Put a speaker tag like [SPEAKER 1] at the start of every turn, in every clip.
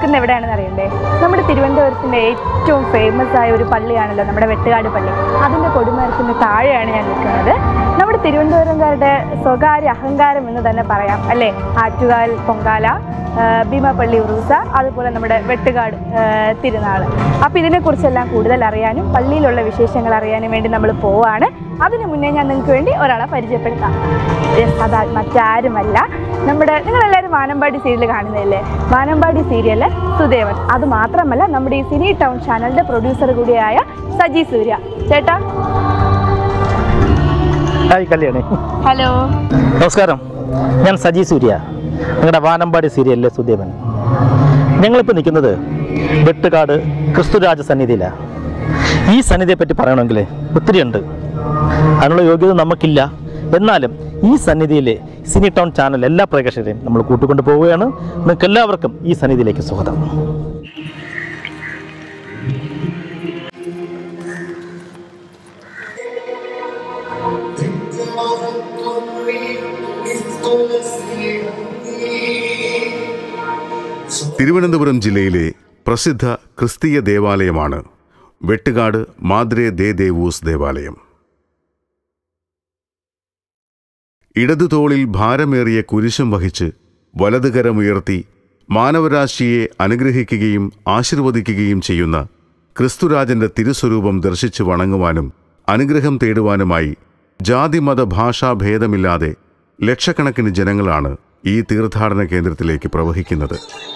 [SPEAKER 1] നിൽക്കുന്ന എവിടെയാണെന്ന് അറിയണ്ടേ നമ്മുടെ തിരുവനന്തപുരത്തിൻ്റെ ഏറ്റവും ഫേമസ് ആയ ഒരു പള്ളിയാണല്ലോ നമ്മുടെ വെട്ടുകാട് പള്ളി അതിൻ്റെ കൊടിമരത്തിന് താഴെയാണ് ഞാൻ നിൽക്കുന്നത് നമ്മുടെ തിരുവനന്തപുരംകാരുടെ സ്വകാര്യ അഹങ്കാരം എന്ന് തന്നെ പറയാം അല്ലേ ആറ്റുകാൽ പൊങ്കാല ആ, ഭീമാപ്പള്ളി ഉറൂസ അതുപോലെ നമ്മുടെ വെട്ടുകാട് ആ, തിരുനാൾ അപ്പോൾ ഇതിനെക്കുറിച്ചെല്ലാം കൂടുതൽ അറിയാനും പള്ളിയിലുള്ള വിശേഷങ്ങൾ അറിയാനും വേണ്ടി നമ്മൾ പോവാണ് അതിനു മുന്നേ ഞാൻ നിങ്ങൾക്ക് വേണ്ടി ഒരാളെ പരിചയപ്പെടുത്താം Yes, അതാ മറ്റാരുമല്ല നമ്മുടെ നിങ്ങളെല്ലാവരും വാനമ്പാടി സീരിയൽ കാണുന്നതല്ലേ വാനമ്പാടി സീരിയല് സുദേവൻ അത് മാത്രമല്ല നമ്മുടെ ഈ സിനി ടൗൺ ചാനലിന്റെ പ്രൊഡ്യൂസർ കൂടിയായ സജി സൂര്യ ചേട്ടാ
[SPEAKER 2] ഹായ് കല്യാണി
[SPEAKER 1] ഹലോ
[SPEAKER 2] നമസ്കാരം ഞാൻ സജി സൂര്യ നിങ്ങളുടെ വാനമ്പാടി സീരിയലിലെ സുദേവൻ ഞങ്ങളിപ്പോൾ നിൽക്കുന്നത് വെട്ടുകാട് ക്രിസ്തുരാജ സന്നിധിയിലാണ് ഈ സന്നിധിയെ പറ്റി പറയണമെങ്കിൽ ഒത്തിരിയുണ്ട് അതിനുള്ള യോഗ്യത നമുക്കില്ല എന്നാലും ഈ സന്നിധിയിലെ സിനി ടൗൺ ചാനൽ എല്ലാ പ്രേക്ഷകരെയും നമ്മൾ കൂട്ടിക്കൊണ്ട് പോവുകയാണ് നിങ്ങൾക്ക് എല്ലാവർക്കും ഈ സന്നിധിയിലേക്ക് സ്വാഗതം
[SPEAKER 3] തിരുവനന്തപുരം ജില്ലയിലെ പ്രസിദ്ധ ക്രിസ്തീയ ദേവാലയമാണ് വെട്ടുകാട് മാദ്രേ ദേ ദേവൂസ് ദേവാലയം ഇടതുതോളിൽ ഭാരമേറിയ കുരിശും വഹിച്ച് വലതുകരമുയർത്തി മാനവരാശിയെ അനുഗ്രഹിക്കുകയും ആശീർവദിക്കുകയും ചെയ്യുന്ന ക്രിസ്തുരാജന്റെ തിരുസ്വരൂപം ദർശിച്ചു വണങ്ങുവാനും അനുഗ്രഹം തേടുവാനുമായി ജാതിമത ഭാഷാഭേദമില്ലാതെ ലക്ഷക്കണക്കിന് ജനങ്ങളാണ് ഈ തീർത്ഥാടന കേന്ദ്രത്തിലേക്ക് പ്രവഹിക്കുന്നത്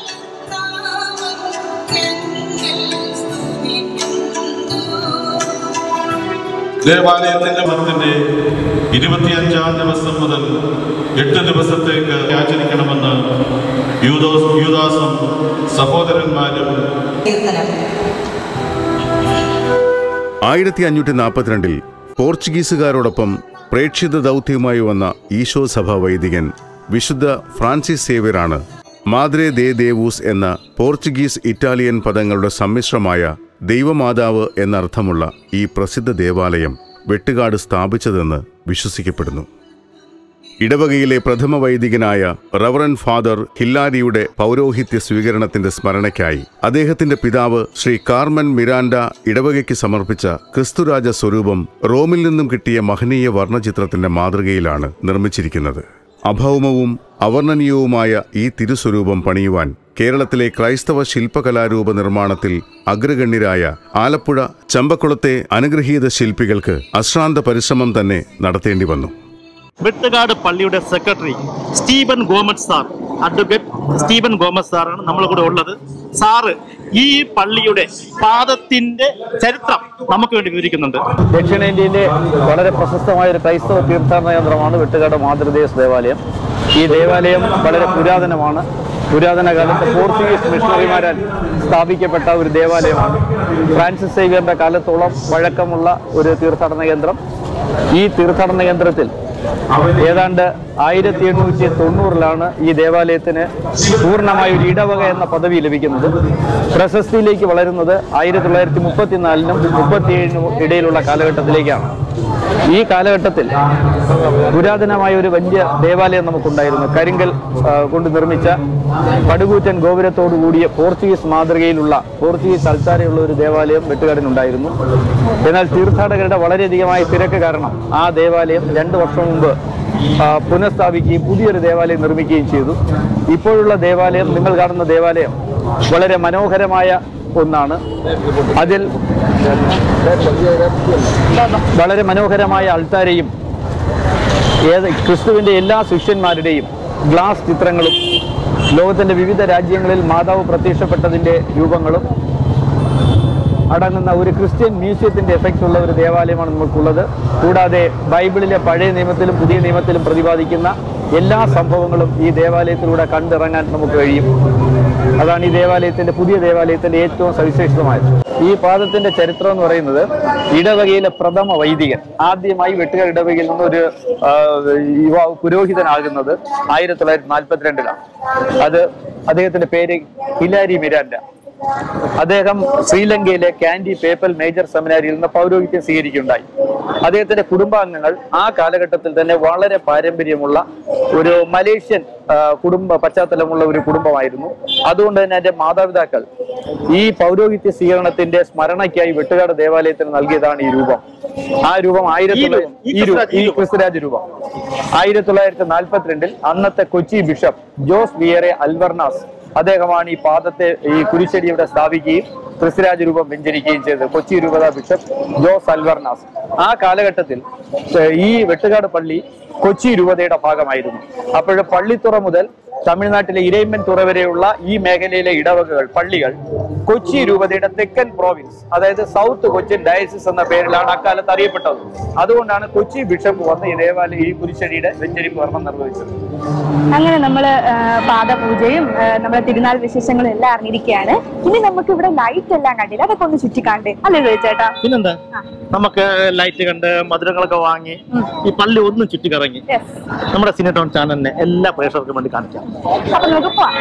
[SPEAKER 4] ദേവാലയത്തിന്റെ മതത്തിന്റെ ഇരുപത്തിയഞ്ചാം ദിവസം മുതൽ എട്ട് ദിവസത്തേക്ക് ആചരിക്കണമെന്ന് യൂദോസ് യൂദാസും സഹോദരന്മാരും
[SPEAKER 3] ആയിരത്തി അഞ്ഞൂറ്റി നാൽപ്പത്തിരണ്ടിൽ പോർച്ചുഗീസുകാരോടൊപ്പം പ്രേക്ഷിത ദൗത്യവുമായി വന്ന ഈശോ സഭ വൈദികൻ വിശുദ്ധ ഫ്രാൻസിസ് സേവ്യറാണ് മാദ്രേ ദേ ദേവൂസ് എന്ന പോർച്ചുഗീസ് ഇറ്റാലിയൻ പദങ്ങളുടെ സമ്മിശ്രമായ ദൈവമാതാവ് എന്നർത്ഥമുള്ള ഈ പ്രസിദ്ധ ദേവാലയം വെട്ടുകാട് സ്ഥാപിച്ചതെന്ന് വിശ്വസിക്കപ്പെടുന്നു ഇടവകയിലെ പ്രഥമ വൈദികനായ റവറൻ ഫാദർ ഹില്ലാരിയുടെ പൗരോഹിത്യ സ്വീകരണത്തിന്റെ സ്മരണയ്ക്കായി അദ്ദേഹത്തിന്റെ പിതാവ് ശ്രീ കാർമൻ മിരാൻഡ ഇടവകയ്ക്ക് സമർപ്പിച്ച ക്രിസ്തുരാജ സ്വരൂപം റോമിൽ നിന്നും കിട്ടിയ മഹനീയ വർണ്ണചിത്രത്തിന്റെ മാതൃകയിലാണ് നിർമ്മിച്ചിരിക്കുന്നത് അഭൗമവും അവർണ്ണനീയവുമായ ഈ തിരുസ്വരൂപം പണിയുവാൻ കേരളത്തിലെ ക്രൈസ്തവ ശില്പകലാരൂപ നിർമ്മാണത്തിൽ അഗ്രഗണ്യരായ ആലപ്പുഴ ചമ്പക്കുളത്തെ അനുഗ്രഹീത ശില്പികൾക്ക് അശ്രാന്ത പരിശ്രമം തന്നെ നടത്തേണ്ടി വന്നു
[SPEAKER 2] വെട്ടുകാട് പള്ളിയുടെ secretary Stephen Gomez sir advocate Stephen Gomez സാറാണ് നമ്മളെ കൂടെ ഉള്ളത് സാറ് ഈ പള്ളിയുടെ പാദത്തിന്റെ ചരിത്രം നമുക്ക് വേണ്ടി വിവരിക്കുന്നുണ്ട് ദക്ഷിണേന്ത്യയിലെ വളരെ പ്രശസ്തമായ ഒരു ക്രൈസ്തവ തീർത്ഥാടന കേന്ദ്രമാണ് വെട്ടുകാട് മാതൃദേശ് ദേവാലയം ഈ ദേവാലയം വളരെ പുരാതനമാണ് പുരാതന കാലത്ത് പോർച്ചുഗീസ് മിഷണറിമാരാൽ സ്ഥാപിക്കപ്പെട്ട ഒരു ദേവാലയമാണ് ഫ്രാൻസിസ് സേവിയറിന്റെ കാലത്തോളം വഴക്കമുള്ള ഒരു തീർത്ഥാടന കേന്ദ്രം ഈ തീർത്ഥാടന കേന്ദ്രത്തിൽ ഏതാണ്ട് ആയിരത്തി എണ്ണൂറ്റി തൊണ്ണൂറിലാണ് ഈ ദേവാലയത്തിന് പൂർണ്ണമായ ഒരു ഇടവക എന്ന പദവി ലഭിക്കുന്നത് പ്രശസ്തിയിലേക്ക് വളരുന്നത് ആയിരത്തി തൊള്ളായിരത്തി മുപ്പത്തിനാലിനും മുപ്പത്തിയേഴിനും ഇടയിലുള്ള കാലഘട്ടത്തിലേക്കാണ് ഈ കാലഘട്ടത്തിൽ പുരാതനമായ ഒരു വലിയ ദേവാലയം നമുക്കുണ്ടായിരുന്നു കരിങ്കൽ ആ, കൊണ്ട് നിർമ്മിച്ച പടുകൂറ്റൻ ഗോപുരത്തോടു കൂടിയ പോർച്ചുഗീസ് മാതൃകയിലുള്ള പോർച്ചുഗീസ് അൽത്താരയുള്ള ഒരു ദേവാലയം വെട്ടുകാടിനുണ്ടായിരുന്നു എന്നാൽ തീർത്ഥാടകരുടെ വളരെയധികമായ തിരക്ക് കാരണം ആ ദേവാലയം രണ്ട് വർഷം മുമ്പ് ആ, പുനഃസ്ഥാപിക്കുകയും പുതിയൊരു ദേവാലയം നിർമ്മിക്കുകയും ചെയ്തു ഇപ്പോഴുള്ള ദേവാലയം നിങ്ങൾ കാണുന്ന ദേവാലയം വളരെ മനോഹരമായ ഒന്നാണ് അതിൽ വളരെ മനോഹരമായ അൾത്താരയും ഏത് ക്രിസ്തുവിൻ്റെ എല്ലാ ശിഷ്യന്മാരുടെയും ഗ്ലാസ് ചിത്രങ്ങളും ലോകത്തിൻ്റെ വിവിധ രാജ്യങ്ങളിൽ മാതാവ് പ്രത്യക്ഷപ്പെട്ടതിൻ്റെ രൂപങ്ങളും അടങ്ങുന്ന ഒരു ക്രിസ്ത്യൻ മ്യൂസിയത്തിന്റെ എഫക്റ്റ് ഉള്ള ഒരു ദേവാലയമാണ് നമുക്കുള്ളത് കൂടാതെ ബൈബിളിലെ പഴയ നിയമത്തിലും പുതിയ നിയമത്തിലും പ്രതിപാദിക്കുന്ന എല്ലാ സംഭവങ്ങളും ഈ ദേവാലയത്തിലൂടെ കണ്ടിറങ്ങാൻ നമുക്ക് കഴിയും അതാണ് ഈ ദേവാലയത്തിന്റെ പുതിയ ദേവാലയത്തിന്റെ ഏറ്റവും സവിശേഷതമായത് ഈ പാദത്തിന്റെ ചരിത്രം എന്ന് പറയുന്നത് ഇടവകയിലെ പ്രഥമ വൈദികൻ ആദ്യമായി വെട്ടുകാർ ഇടവകയിൽ നിന്ന് ഒരു ആ, യുവാവ് പുരോഹിതനാകുന്നത് ആയിരത്തി തൊള്ളായിരത്തി നാൽപ്പത്തിരണ്ടിലാണ് അത് അദ്ദേഹത്തിന്റെ പേര് ഹിലാരി മിരാൻഡ
[SPEAKER 5] അദ്ദേഹം ശ്രീലങ്കയിലെ കാൻഡി പേപ്പൽ മേജർ സെമിനാരിയിൽ നിന്ന് പൗരോഹിത്യം സ്വീകരിക്കുകയുണ്ടായി അദ്ദേഹത്തിന്റെ കുടുംബാംഗങ്ങൾ ആ കാലഘട്ടത്തിൽ തന്നെ വളരെ പാരമ്പര്യമുള്ള ഒരു മലേഷ്യൻ ആ, കുടുംബ പശ്ചാത്തലമുള്ള ഒരു കുടുംബമായിരുന്നു അതുകൊണ്ട് തന്നെ എന്റെ മാതാപിതാക്കൾ ഈ പൗരോഹിത്യ സ്വീകരണത്തിന്റെ സ്മരണയ്ക്കായി വെട്ടുകാട് ദേവാലയത്തിന് നൽകിയതാണ് ഈ രൂപം ആ രൂപം ആയിരത്തി
[SPEAKER 2] ഈ രൂപം, ഈ
[SPEAKER 5] ഈ രൂപം
[SPEAKER 2] ക്രിസ്തുരാജ്
[SPEAKER 5] ഈ ക്രിസ്തുരാജ് രൂപം ആയിരത്തി തൊള്ളായിരത്തി നാൽപ്പത്തിരണ്ടിൽ അന്നത്തെ Kochi bishop Jose Vieira Alvernaz അദ്ദേഹമാണ് ഈ പാദത്തെ ഈ കുരിശടി ഇവിടെ സ്ഥാപിക്കുകയും ക്രിസ്തുരാജ് രൂപം വെഞ്ചരിക്കുകയും ചെയ്തത് കൊച്ചി രൂപത ബിഷപ്പ് ജോസ് അൽവർണാസ് ആ കാലഘട്ടത്തിൽ ഏഹ്, ഈ വെട്ടുകാട് പള്ളി കൊച്ചി രൂപതയുടെ ഭാഗമായിരുന്നു അപ്പോൾ പള്ളിത്തുറ മുതൽ തമിഴ്നാട്ടിലെ ഇരയിമ്മൻ തുറ വരെയുള്ള ഈ മേഖലയിലെ ഇടവകകൾ പള്ളികൾ കൊച്ചി രൂപതയുടെ തെക്കൻ പ്രോവിൻസ് അതായത് സൗത്ത് കൊച്ചിൻ ഡയസിസ് എന്ന പേരിലാണ് അക്കാലത്ത് അറിയപ്പെട്ടത് അതുകൊണ്ടാണ് കൊച്ചി ബിഷപ്പ് വന്ന് ഈ ദേവാലയം ഈ കുരിശടിയുടെ വെഞ്ചരിപ്പ് കർമ്മം നിർവഹിച്ചത്
[SPEAKER 1] അങ്ങനെ നമ്മൾ പാദപൂജയും ആ, നമ്മുടെ തിരുനാൾ വിശേഷങ്ങളും എല്ലാം അറിഞ്ഞിരിക്കുകയാണ് ഇനി നമുക്ക് ഇവിടെ ലൈറ്റ് എല്ലാം കണ്ടില്ല അതൊക്കെ ഒന്ന് ചുറ്റിക്കാണ്ട് അല്ലേ ചോദിച്ചേട്ടാ
[SPEAKER 2] പിന്നെന്താ നമുക്ക് ലൈറ്റ് കണ്ട് മധുരങ്ങളൊക്കെ വാങ്ങി ഈ പള്ളി ഒന്നും ചുറ്റിക്കറങ്ങി
[SPEAKER 1] യെസ്
[SPEAKER 2] നമ്മുടെ സിനിടോൺ ചാനലിനെ എല്ലാ പ്രേക്ഷകർക്കും വേണ്ടി കാണിക്കാം
[SPEAKER 1] അപ്പൊ നമുക്ക് പോവാം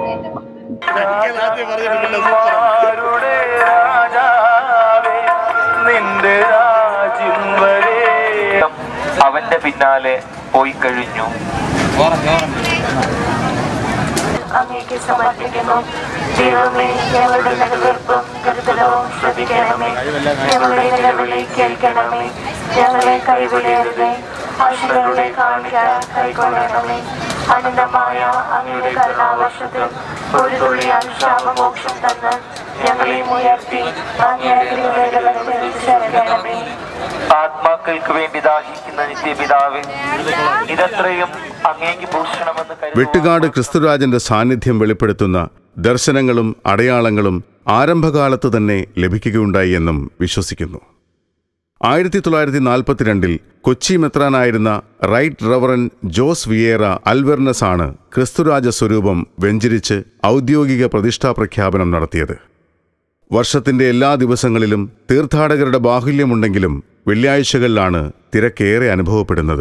[SPEAKER 6] ആരുടെ രാജാവേ നിന്റെ രാജ്യം വരെ അവന്റെ പിന്നാലെ പോയി കഴിഞ്ഞു
[SPEAKER 7] അങ്ങേക്ക് സമർപ്പിക്കുന്നു ദൈവമേ ഞങ്ങളുടെ നിലനിൽപ്പും കരുതലവും ശ്രദ്ധിക്കണമേ ഞങ്ങളുടെ നിലവിളി കേൾക്കണമേ ഞങ്ങളെ കൈവിടരുതേ ആശുകളുടെ കാണിക കൈക്കൊള്ളണമേ അനന്തമായ അങ്ങയുടെ കരുണാവർഷത്തിൽ ഒരു തുള്ളി അനുശാപമോക്ഷം തന്ന് ഞങ്ങളെയും ഉയർത്തി അങ്ങേ ശരണമേ
[SPEAKER 6] ആത്മാക്കൾക്ക് വേണ്ടി ദാഹിക്കുന്ന നിത്യപിതാവേ ഇതത്രയും അങ്ങേക്ക് ഭൂഷണമെന്ന് കരുതുന്നു
[SPEAKER 3] വെട്ടുകാട് ക്രിസ്തുരാജന്റെ സാന്നിധ്യം വെളിപ്പെടുത്തുന്ന ദർശനങ്ങളും അടയാളങ്ങളും ആരംഭകാലത്ത് തന്നെ ലഭിക്കുകയുണ്ടായി എന്നും വിശ്വസിക്കുന്നു ആയിരത്തി തൊള്ളായിരത്തി നാൽപ്പത്തിരണ്ടിൽ കൊച്ചി മെത്രാനായിരുന്ന right reverend Jose Vieira Alvernaz ആണ് ക്രിസ്തുരാജ സ്വരൂപം വെഞ്ചരിച്ച് ഔദ്യോഗിക പ്രതിഷ്ഠാ പ്രഖ്യാപനം നടത്തിയത് വർഷത്തിന്റെ എല്ലാ ദിവസങ്ങളിലും തീർത്ഥാടകരുടെ ബാഹുല്യമുണ്ടെങ്കിലും വെള്ളിയാഴ്ചകളിലാണ് തിരക്കേറെ അനുഭവപ്പെടുന്നത്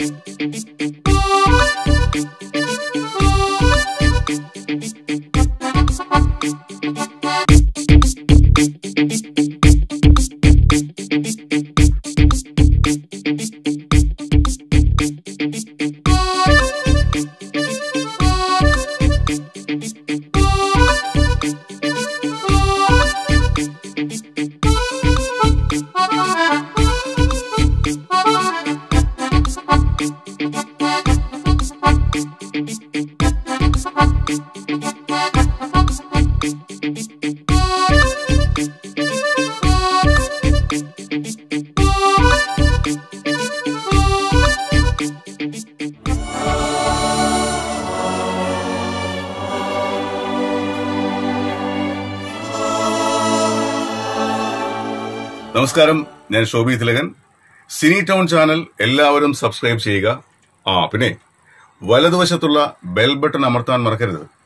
[SPEAKER 3] നമസ്കാരം ഞാൻ Shobi Thilakan cine town channel എല്ലാവരും സബ്സ്ക്രൈബ് ചെയ്യുക ആ പിന്നെ വലതുവശത്തുള്ള ബെൽ ബട്ടൺ അമർത്താൻ മറക്കരുത്